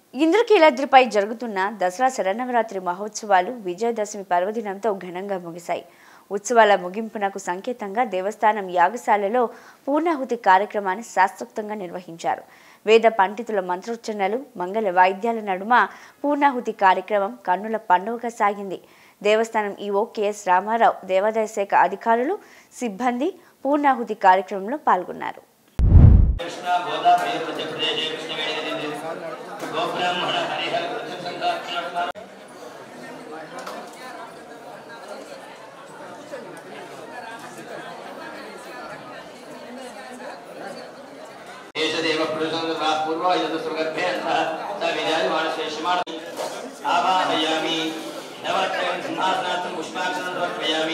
ఇంద్రకీలాద్రిపై జరుగుతున్న దసరా శరన్నవరాత్రి మహోత్సవాలు విజయదశమి పర్వదినంతో ఘనంగా ముగిశాయి ఉత్సవాల ముగింపునకు సంకేతంగా దేవస్థానం యాగశాలలో పూర్ణాహుతి కార్యక్రమాన్ని శాస్త్రోక్తంగా నిర్వహించారు వేద పండితుల మంత్రోచ్చరణలు మంగళ వాయిద్యాల నడుమ పూర్ణాహుతి కార్యక్రమం కన్నుల పండుగగా సాగింది దేవస్థానం ఈఓ కెఎస్ రామారావు దేవాదాయ శాఖ అధికారులు సిబ్బంది పూర్ణాహుతి కార్యక్రమంలో పాల్గొన్నారు కృష్ణ గోదా ప్రియ ప్రజప్రదేశే కృష్ణవేణి గోబ్రాహ్మణ హరిహర కృష్ణ దేశదేవ పురుషంద్ర పూర్వ యదుసుగర్భే అంతః స విజయమానశేషమాణ ఆవాహయామి నవత్రయం సింహాసనార్థం పుష్పాక్షరం సమర్పయామి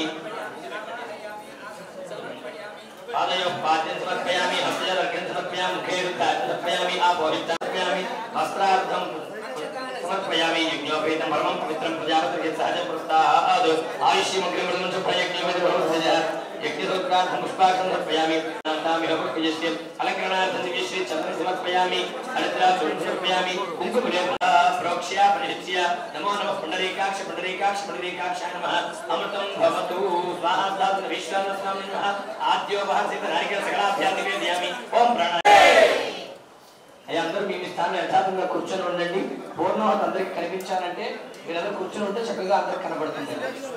पादयोः पाद्यं समर्पयामि हस्तजलर्घ्यं समर्पयामि मुखे रुद्धात् समर्पयामि आपोहितं समर्पयामि वस्त्रार्थं समर्पयामि यज्ञोपेतं परमं पवित्रं प्रजापतिर्य सहजं प्रस्ताद् आयुष्यमग्रिमृदं च प्रयज्ञोपेतं भवभज यज्ञसूत्रार्थं पुष्पाक्षं समर्पयामि नान्तामिह पुष्पयस्य अलङ्करणार्थं दिव्यश्री चन्द्रं समर्पयामि हरिद्राचूर्णं समर्पयामि कुङ्कुमलेप प्रोक्ष्य परिहृत्य नमो नमः पुण्डरीकाक्ष पुण्डरीकाक्ष पुण्डरीकाक्षाय नमः अमृतं भवतु स्वाहा धातु विश्वानस्वामी नमः ఆద్యోపహసిత నారికేల సకలాభ్యాన్ని నివేదయామి ఓం ప్రాణ అయ్యా అందరూ మీ మీ స్థానంలో యథార్థంగా కూర్చొని ఉండండి పూర్ణవత అందరికి కనిపించాలంటే మీరందరూ కూర్చొని ఉంటే చక్కగా అందరికి కనబడుతుంది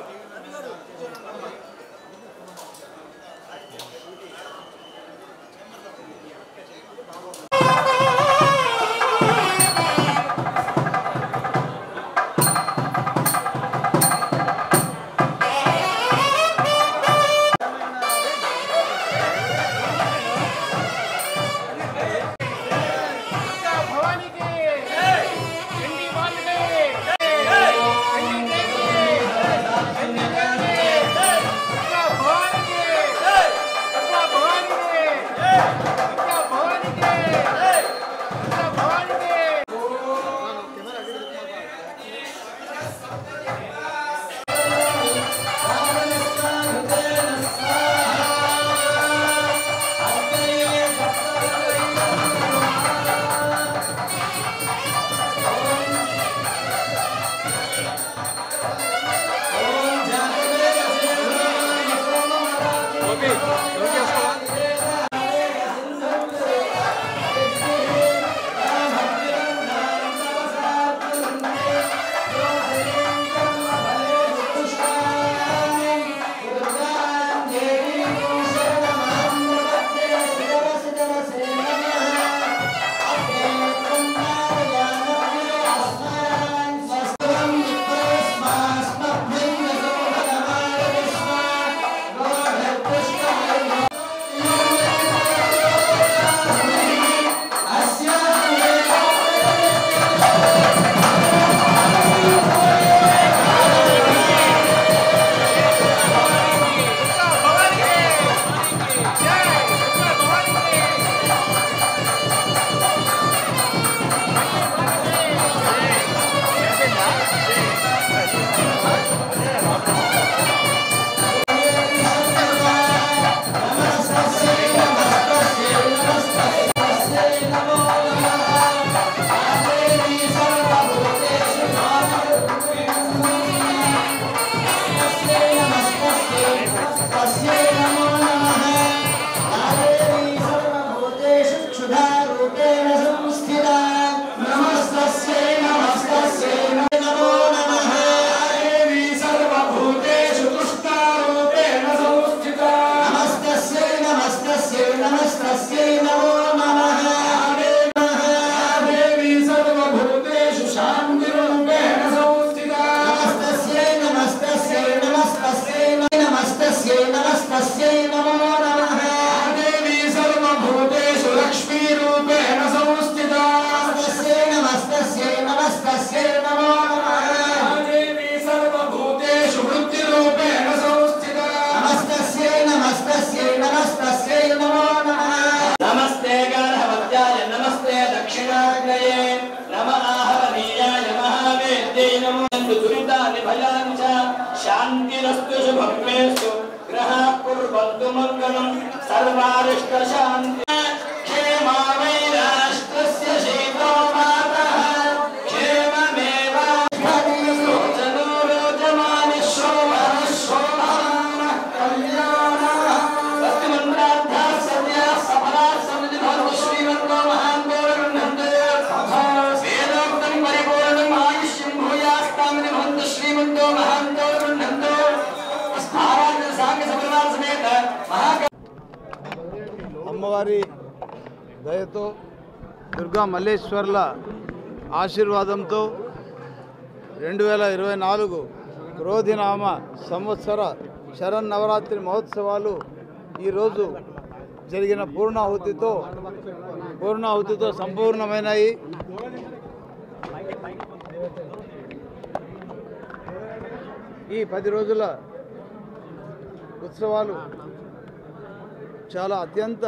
భవానికి ఎండి వాళ్ళకి ఎండి దేవికి ఎండి దేవికి దుర్గా భవానికి దుర్గా భవానికి దుర్గా భవానికి దుర్గా భవానికి నమస్తే గార్హవత్యాయ నమస్తే దక్షిణాగ్నయే నమ ఆహవనీయాయ మహావేద్యై నమో దురితాని భయాని చ శాంతిరస్తు శుభమేస్తు గ్రహ కుర్వంతు మంగళం సర్వారిష్ట శాంతి క్షేమా వై రాష్ట్రస్య శీతో మాతః అమ్మవారి దయతో దుర్గా మల్లేశ్వర్ల ఆశీర్వాదంతో రెండు వేల ఇరవై నాలుగు క్రోధినామ సంవత్సర శరన్నవరాత్రి మహోత్సవాలు ఈరోజు జరిగిన పూర్ణాహుతితో పూర్ణాహుతితో సంపూర్ణమైనాయి ఈ పది రోజుల ఉత్సవాలు చాలా అత్యంత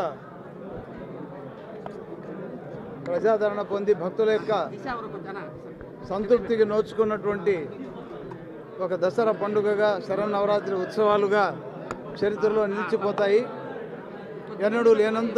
ప్రజాదరణ పొంది భక్తుల యొక్క సంతృప్తికి నోచుకున్నటువంటి ఒక దసరా పండుగగా శరన్నవరాత్రి ఉత్సవాలుగా చరిత్రలో నిలిచిపోతాయి ఎన్నడూ లేనంత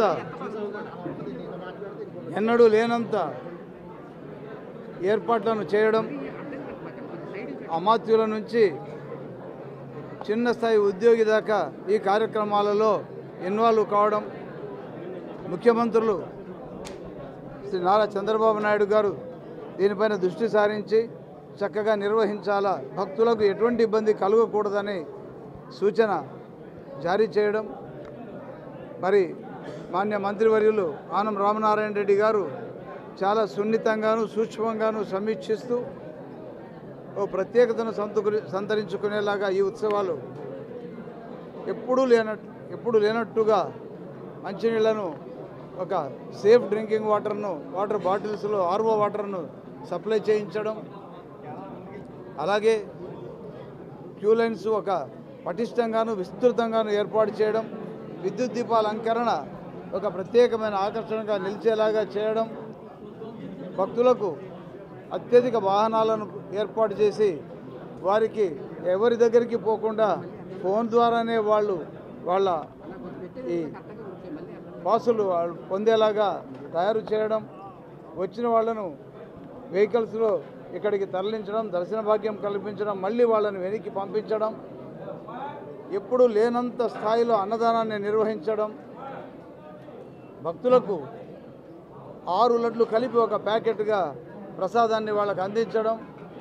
ఎన్నడూ లేనంత ఏర్పాట్లను చేయడం అమాత్యుల నుంచి చిన్న స్థాయి ఉద్యోగి దాకా ఈ కార్యక్రమాలలో ఇన్వాల్వ్ కావడం ముఖ్యమంత్రులు శ్రీ నారా చంద్రబాబు నాయుడు గారు దీనిపైన దృష్టి సారించి చక్కగా నిర్వహించాలా భక్తులకు ఎటువంటి ఇబ్బంది కలగకూడదని సూచన జారీ చేయడం మరి మాన్య మంత్రివర్యులు ఆనం రామనారాయణ రెడ్డి గారు చాలా సున్నితంగాను సూక్ష్మంగాను సమీక్షిస్తూ ఓ ప్రత్యేకతను సంతుకుని సంతరించుకునేలాగా ఈ ఉత్సవాలు ఎప్పుడూ లేనట్టు ఎప్పుడు లేనట్టుగా మంచినీళ్లను ఒక సేఫ్ డ్రింకింగ్ వాటర్ను వాటర్ బాటిల్స్లో ఆర్వో వాటర్ను సప్లై చేయించడం అలాగే క్యూ లైన్స్ ఒక పటిష్టంగాను విస్తృతంగాను ఏర్పాటు చేయడం విద్యుత్ దీపాల అలంకరణ ఒక ప్రత్యేకమైన ఆకర్షణగా నిలిచేలాగా చేయడం భక్తులకు అత్యధిక వాహనాలను ఏర్పాటు చేసి వారికి ఎవరి దగ్గరికి పోకుండా ఫోన్ ద్వారానే వాళ్ళు వాళ్ళ ఈ పాసులు వాళ్ళు పొందేలాగా తయారు చేయడం వచ్చిన వాళ్ళను వెహికల్స్లో ఇక్కడికి తరలించడం దర్శన భాగ్యం కల్పించడం మళ్ళీ వాళ్ళని వెనక్కి పంపించడం ఎప్పుడు లేనంత స్థాయిలో అన్నదానాన్ని నిర్వహించడం భక్తులకు ఆరు లడ్లు కలిపి ఒక ప్యాకెట్గా ప్రసాదాన్ని వాళ్ళకు అందించడం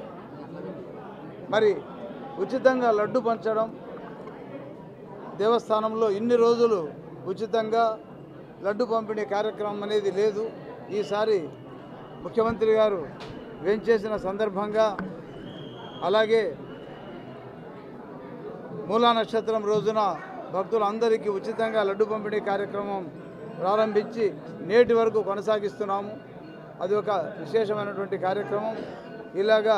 మరి ఉచితంగా లడ్డు పంచడం దేవస్థానంలో ఇన్ని రోజులు ఉచితంగా లడ్డు పంపిణీ కార్యక్రమం అనేది లేదు ఈసారి ముఖ్యమంత్రి గారు వేంచేసిన సందర్భంగా అలాగే మూలా నక్షత్రం రోజున భక్తులందరికీ ఉచితంగా లడ్డు పంపిణీ కార్యక్రమం ప్రారంభించి నేటి వరకు కొనసాగిస్తున్నాము అది ఒక విశేషమైనటువంటి కార్యక్రమం ఇలాగా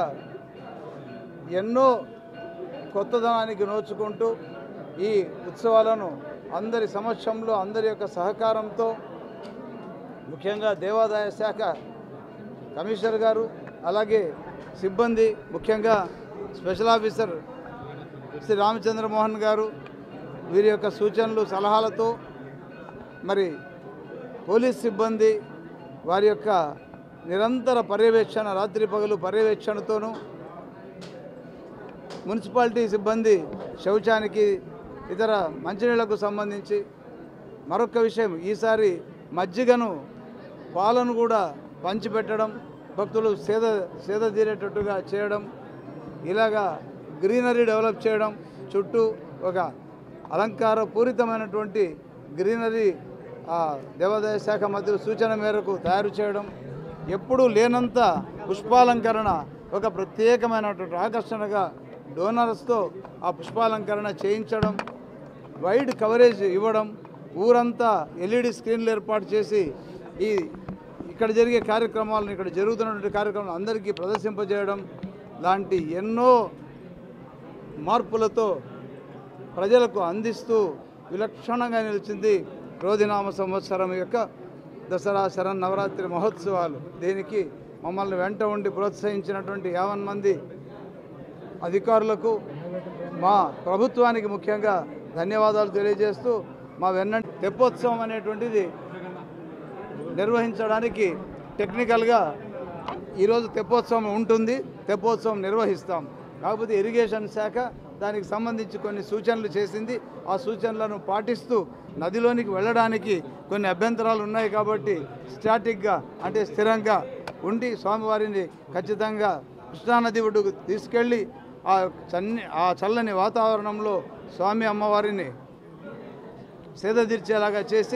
ఎన్నో కొత్తదనానికి నోచుకుంటూ ఈ ఉత్సవాలను అందరి సమక్షంలో అందరి యొక్క సహకారంతో ముఖ్యంగా దేవాదాయ శాఖ కమిషనర్ గారు అలాగే సిబ్బంది ముఖ్యంగా స్పెషల్ ఆఫీసర్ శ్రీ రామచంద్రమోహన్ గారు వీరి యొక్క సూచనలు సలహాలతో మరి పోలీస్ సిబ్బంది వారి యొక్క నిరంతర పర్యవేక్షణ రాత్రి పగలు పర్యవేక్షణతోనూ మున్సిపాలిటీ సిబ్బంది శౌచానికి ఇతర మంచినీళ్లకు సంబంధించి మరొక విషయం ఈసారి మజ్జిగను పాలను కూడా పంచిపెట్టడం భక్తులు సేద సేద తీరేటట్టుగా చేయడం ఇలాగా గ్రీనరీ డెవలప్ చేయడం చుట్టూ ఒక అలంకార పూరితమైనటువంటి గ్రీనరీ ఆ, దేవాదాయ శాఖ మంత్రి సూచన మేరకు తయారు చేయడం ఎప్పుడూ లేనంత పుష్పాలంకరణ ఒక ప్రత్యేకమైనటువంటి ఆకర్షణగా డోనర్స్తో ఆ పుష్పాలంకరణ చేయించడం వైడ్ కవరేజ్ ఇవ్వడం ఊరంతా ఎల్ఈడి స్క్రీన్లు ఏర్పాటు చేసి ఈ ఇక్కడ జరిగే కార్యక్రమాలను ఇక్కడ జరుగుతున్నటువంటి కార్యక్రమాలు అందరికీ ప్రదర్శింపజేయడం లాంటి ఎన్నో మార్పులతో ప్రజలకు అందిస్తూ విలక్షణంగా నిలిచింది క్రోధినామ సంవత్సరం యొక్క దసరా శరణ్ నవరాత్రి మహోత్సవాలు దీనికి మమ్మల్ని వెంట ఉండి ప్రోత్సహించినటువంటి యావన్ మంది అధికారులకు మా ప్రభుత్వానికి ముఖ్యంగా ధన్యవాదాలు తెలియజేస్తూ మా వెన్నంటి తెప్పోత్సవం అనేటువంటిది నిర్వహించడానికి టెక్నికల్గా ఈరోజు తెప్పోత్సవం ఉంటుంది తెప్పోత్సవం నిర్వహిస్తాం కాకపోతే ఇరిగేషన్ శాఖ దానికి సంబంధించి కొన్ని సూచనలు చేసింది ఆ సూచనలను పాటిస్తూ నదిలోనికి వెళ్ళడానికి కొన్ని అభ్యంతరాలు ఉన్నాయి కాబట్టి స్టాటిక్గా అంటే స్థిరంగా ఉండి స్వామివారిని ఖచ్చితంగా కృష్ణానది ఒడ్డుకు తీసుకెళ్ళి ఆ చన్ని ఆ చల్లని వాతావరణంలో స్వామి అమ్మవారిని సేద తీర్చేలాగా చేసి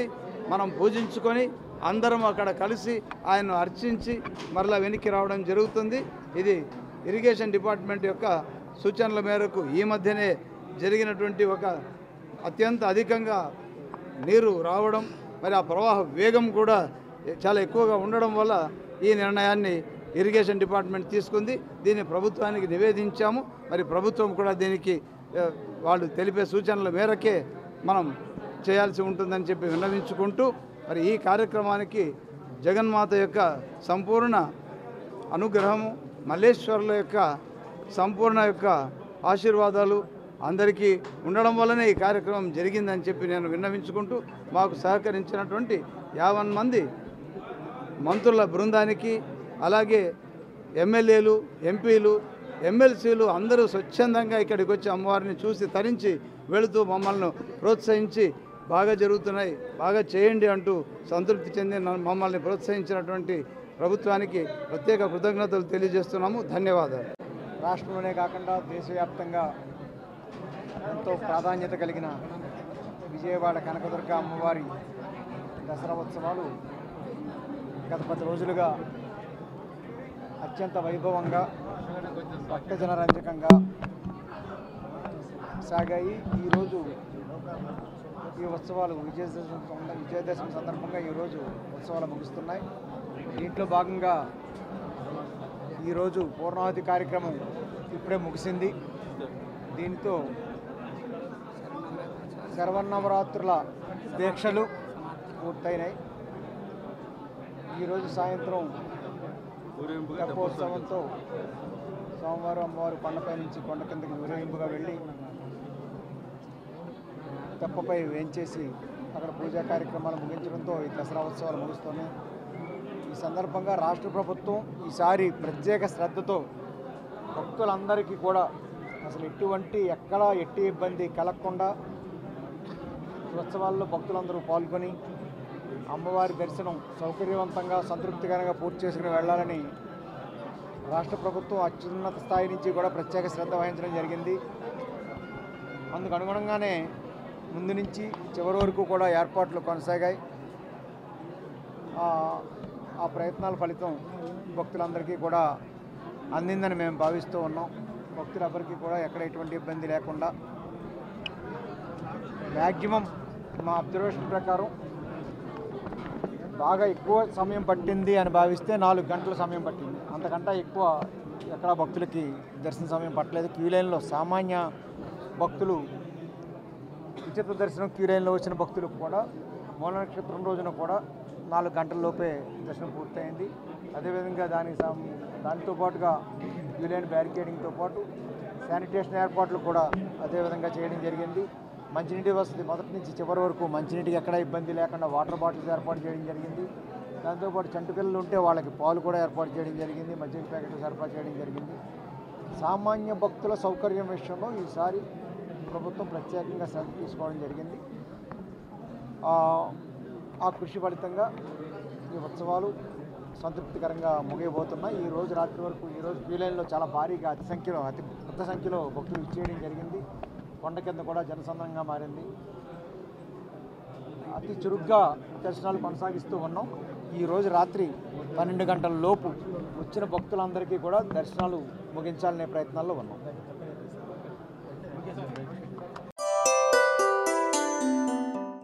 మనం పూజించుకొని అందరం అక్కడ కలిసి ఆయన్ను అర్చించి మరలా వెనక్కి రావడం జరుగుతుంది ఇది ఇరిగేషన్ డిపార్ట్మెంట్ యొక్క సూచనల మేరకు ఈ మధ్యనే జరిగినటువంటి ఒక అత్యంత అధికంగా నీరు రావడం మరి ఆ ప్రవాహ వేగం కూడా చాలా ఎక్కువగా ఉండడం వల్ల ఈ నిర్ణయాన్ని ఇరిగేషన్ డిపార్ట్మెంట్ తీసుకుంది దీన్ని ప్రభుత్వానికి నివేదించాము మరి ప్రభుత్వం కూడా దీనికి ఆ, వాళ్ళు తెలిపే సూచనల మేరకే మనం చేయాల్సి ఉంటుందని చెప్పి విన్నవించుకుంటూ మరి ఈ కార్యక్రమానికి జగన్మాత యొక్క సంపూర్ణ అనుగ్రహము మల్లేశ్వరుల యొక్క సంపూర్ణ యొక్క ఆశీర్వాదాలు అందరికీ ఉండడం వల్లనే ఈ కార్యక్రమం జరిగిందని చెప్పి నేను విన్నవించుకుంటూ మాకు సహకరించినటువంటి యావన్ మంది మంత్రుల బృందానికి అలాగే ఎమ్మెల్యేలు ఎంపీలు ఎమ్మెల్సీలు అందరూ స్వచ్ఛందంగా ఇక్కడికి వచ్చి అమ్మవారిని చూసి తరించి వెళుతూ మమ్మల్ని ప్రోత్సహించి బాగా జరుగుతున్నాయి బాగా చేయండి అంటూ సంతృప్తి చెంది నన్ను- మమ్మల్ని ప్రోత్సహించినటువంటి ప్రభుత్వానికి ప్రత్యేక కృతజ్ఞతలు తెలియజేస్తున్నాము ధన్యవాదాలు రాష్ట్రంలోనే కాకుండా దేశవ్యాప్తంగా ఎంతో ప్రాధాన్యత కలిగిన విజయవాడ కనకదుర్గ అమ్మవారి దసరా ఉత్సవాలు గత పది రోజులుగా అత్యంత వైభవంగా భక్తజనరంజకంగా సాగాయి ఈరోజు ఈ ఉత్సవాలు విజయదశమి సంద- విజయదశమి సందర్భంగా ఈరోజు ఉత్సవాలు ముగుస్తున్నాయి దీంట్లో భాగంగా ఈరోజు పూర్ణావతి కార్యక్రమం ఇప్పుడే ముగిసింది దీంతో శరవన్నవరాత్రుల దీక్షలు పూర్తయినాయి ఈరోజు సాయంత్రం తెప్పోత్సవంతో సోమవారం అమ్మవారు కొండపై నుంచి కొండ కిందకి ఊరేగింపుగా వెళ్ళి తెప్పపై వేంచేసి అక్కడ పూజా కార్యక్రమాలు ముగించడంతో ఈ దసరా ఉత్సవాలు ముగుస్తున్నాయి ఈ సందర్భంగా రాష్ట్ర ప్రభుత్వం ఈసారి ప్రత్యేక శ్రద్ధతో భక్తులందరికీ కూడా అసలు ఎటువంటి ఎక్కడ ఎట్టి ఇబ్బంది కలగకుండా ఉత్సవాల్లో భక్తులందరూ పాల్గొని అమ్మవారి దర్శనం సౌకర్యవంతంగా సంతృప్తికరంగా పూర్తి చేసుకుని వెళ్ళాలని రాష్ట్ర ప్రభుత్వం అత్యున్నత స్థాయి నుంచి కూడా ప్రత్యేక శ్రద్ధ వహించడం జరిగింది అందుకు అనుగుణంగానే ముందు నుంచి చివరి వరకు కూడా ఏర్పాట్లు కొనసాగాయి ఆ- ఆ ప్రయత్నాల ఫలితం భక్తులందరికీ కూడా అందిందని మేము భావిస్తూ ఉన్నాం భక్తులందరికీ కూడా ఎక్కడ ఎటువంటి ఇబ్బంది లేకుండా మ్యాక్సిమం మా అబ్జర్వేషన్ ప్రకారం బాగా ఎక్కువ సమయం పట్టింది అని భావిస్తే నాలుగు గంటల సమయం పట్టింది అంతకంటే ఎక్కువ ఎక్కడ భక్తులకి దర్శన సమయం పట్టలేదు క్యూ లైన్లో సామాన్య భక్తులు ఉచిత దర్శనం క్యూ లైన్లో వచ్చిన భక్తులకు కూడా మూల నక్షత్రం రోజున కూడా నాలుగు గంటల లోపే దర్శనం పూర్తయింది అదేవిధంగా దానికి సం- దానితో పాటుగా క్యూ లైన్ బ్యారికేడింగ్తో పాటు శానిటేషన్ ఏర్పాట్లు కూడా అదేవిధంగా చేయడం జరిగింది మంచినీటి వసతి మొదటి నుంచి చివరి వరకు మంచినీటికి ఎక్కడ ఇబ్బంది లేకుండా వాటర్ బాటిల్స్ ఏర్పాటు చేయడం జరిగింది దాంతోపాటు చంటి పిల్లలు ఉంటే వాళ్ళకి పాలు కూడా ఏర్పాటు చేయడం జరిగింది మద్యం ప్యాకెట్లు సరఫరా చేయడం జరిగింది సామాన్య భక్తుల సౌకర్యం విషయంలో ఈసారి ప్రభుత్వం ప్రత్యేకంగా శ్రద్ధ తీసుకోవడం జరిగింది ఆ, ఆ కృషి ఫలితంగా ఈ ఉత్సవాలు సంతృప్తికరంగా ముగియబోతున్నాయి ఈ రోజు రాత్రి వరకు ఈ రోజు క్యూ లైన్లో చాలా భారీగా అతి సంఖ్యలో అతి పెద్ద సంఖ్యలో భక్తులు ఇచ్చేయడం జరిగింది కొండ కింద కూడా జనసంద్రంగా మారింది అతి చురుగ్గా దర్శనాలు కొనసాగిస్తూ ఉన్నాం ఈ రోజు రాత్రి పన్నెండు గంటల లోపు వచ్చిన భక్తులందరికీ కూడా దర్శనాలు ముగించాలనే ప్రయత్నాల్లో ఉన్నాం